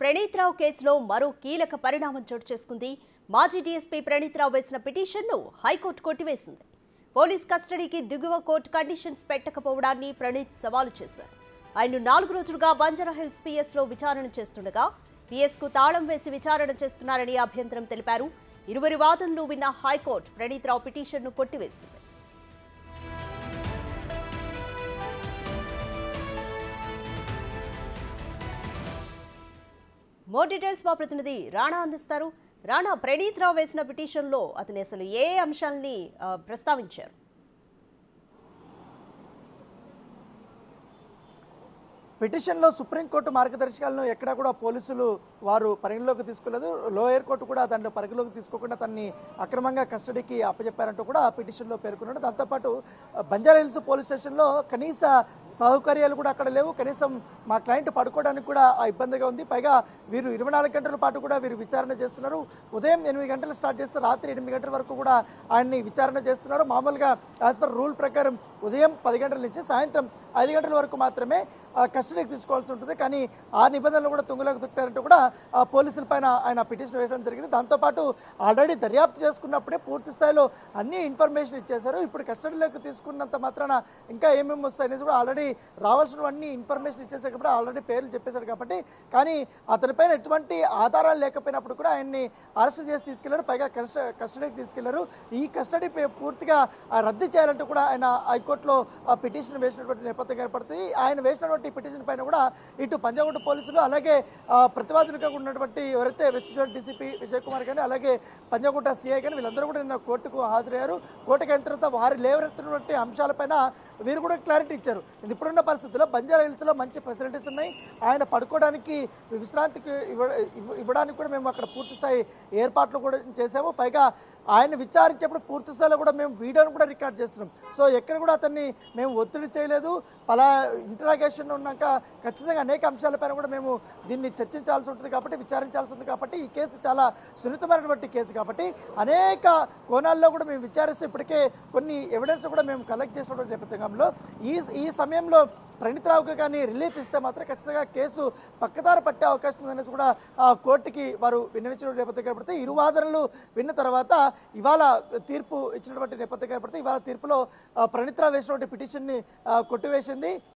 ప్రణీత్ రావు కేసులో మరో కీలక పరిణామం చోటు చేసుకుంది మాజీ డీఎస్పీ ప్రణీత్ రావు వేసిన పిటిషన్ను హైకోర్టు కొట్టివేసింది పోలీస్ కస్టడీకి దిగువ కోర్టు కండిషన్స్ పెట్టకపోవడాన్ని ప్రణీత్ సవాలు చేశారు ఆయన నాలుగు రోజులుగా బంజారాహిల్స్ పిఎస్ లో విచారణ చేస్తుండగా పిఎస్ కు తాళం వేసి విచారణ చేస్తున్నారని అభ్యంతరం తెలిపారు ఇరువురి వాదనలు విన్న హైకోర్టు ప్రణీత్ రావు పిటిషన్ను కొట్టివేసింది మోర్ డీటెయిల్స్ మా ప్రతినిధి రాణా అందిస్తారు రాణా ప్రణీత్ రావు వేసిన పిటిషన్లో అతని అసలు ఏ అంశాల్ని ఆ, ప్రస్తావించారు పిటిషన్లో సుప్రీంకోర్టు మార్గదర్శకాలను ఎక్కడా కూడా పోలీసులు వారు పరిగణలోకి తీసుకోలేదు లోయర్ కోర్టు కూడా దాంట్లో పరిగణలోకి తీసుకోకుండా తనని అక్రమంగా కస్టడీకి అప్పచెప్పారంటూ కూడా ఆ పిటిషన్లో పేర్కొన్నాడు దాంతోపాటు బంజారా హిల్స్ పోలీస్ స్టేషన్లో కనీస సౌకర్యాలు కూడా అక్కడ లేవు కనీసం మా క్లయింట్ పడుకోవడానికి కూడా ఆ ఇబ్బందిగా ఉంది పైగా వీరు ఇరవై నాలుగు గంటల పాటు కూడా వీరు విచారణ చేస్తున్నారు ఉదయం ఎనిమిది గంటలు స్టార్ట్ చేస్తే రాత్రి ఎనిమిది గంటల వరకు కూడా ఆయన్ని విచారణ చేస్తున్నారు మామూలుగా యాజ్ పర్ రూల్ ప్రకారం ఉదయం పది గంటల నుంచి సాయంత్రం ఐదు గంటల వరకు మాత్రమే ఆ, కస్టడీకి తీసుకోవాల్సి ఉంటుంది కానీ ఆ నిబంధనలు కూడా తుంగలోకి తుట్టారంటూ కూడా ఆ పోలీసుల పైన ఆయన పిటిషన్ వేయడం జరిగింది దాంతోపాటు ఆల్రెడీ దర్యాప్తు చేసుకున్నప్పుడే పూర్తి స్థాయిలో అన్ని ఇన్ఫర్మేషన్ ఇచ్చేశారు ఇప్పుడు కస్టడీలోకి తీసుకున్నంత మాత్రాన ఇంకా ఏమేమి వస్తాయి అనేది కూడా ఆల్రెడీ రావాల్సినవన్నీ ఇన్ఫర్మేషన్ ఇచ్చేసారు కాబట్టి ఆల్రెడీ పేర్లు చెప్పేశారు కాబట్టి కానీ అతనిపైన ఎటువంటి ఆధారాలు లేకపోయినప్పుడు కూడా ఆయన్ని అరెస్ట్ చేసి తీసుకెళ్లారు పైగా కస్ట కస్టడీకి తీసుకెళ్లారు ఈ కస్టడీ పే- పూర్తిగా ఆ, రద్దు చేయాలంటూ కూడా ఆయన హైకోర్టులో ఆ పిటిషన్ వేసినటువంటి నేపథ్యం ఏర్పడుతుంది ఆయన వేసినటువంటి పిటిషన్ పైన కూడా ఇటు పంజాగుట్ట పోలీసులు అలాగే ఆ, ప్రతివాదులుగా ఉన్నటువంటి ఎవరైతే west zone DCP Vijay Kumar కానీ అలాగే పంజాగుట్ట సిఐ కానీ వీళ్ళందరూ కూడా నిన్న కోర్టుకు హాజరయ్యారు కోర్టుకు అయిన తర్వాత వారి లేవనెత్తినటువంటి అంశాలపైన వీరు కూడా క్లారిటీ ఇచ్చారు ఇది ఇప్పుడున్న పరిస్థితుల్లో బంజారా హిల్స్లో మంచి ఫెసిలిటీస్ ఉన్నాయి ఆయన పడుకోవడానికి విశ్రాంతికి ఇవ్వ ఇవ్వ- ఇవ్వడానికి కూడా మేము అక్కడ పూర్తి స్థాయి ఏర్పాట్లు కూడా చేసాము పైగా ఆయన విచారించేప్పుడు పూర్తి స్థాయిలో కూడా మేము వీడియోను కూడా రికార్డ్ చేస్తున్నాం సో ఎక్కడ కూడా అతన్ని మేము ఒత్తిడి చేయలేదు పలా ఇంటరాగేషన్ ఉన్నాక ఖచ్చితంగా అనేక అంశాలపైన కూడా మేము దీన్ని చర్చించాల్సి ఉంటుంది కాబట్టి విచారించాల్సి ఉంది కాబట్టి ఈ కేసు చాలా సున్నితమైనటువంటి కేసు కాబట్టి అనేక కోణాల్లో కూడా మేము విచారిస్తూ ఇప్పటికే కొన్ని ఎవిడెన్స్ కూడా మేము కలెక్ట్ చేసినటువంటి నేపథ్యంలో ఈ ఈ సమయంలో ప్రణీత్ రావుకి కానీ రిలీఫ్ ఇస్తే మాత్రం ఖచ్చితంగా కేసు పక్కదారి పట్టే అవకాశం ఉందనేసి కూడా ఆ కోర్టుకి వారు విన్నవించిన నేపథ్యం ఏర్పడితే ఇరు వాదనలు విన్న తర్వాత ఇవాళ తీర్పు ఇచ్చినటువంటి నేపథ్యం ఏర్పడితే ఇవాళ తీర్పులో ఆ, ప్రణీత్ రావు వేసినటువంటి పిటిషన్ని ఆ, కొట్టివేసింది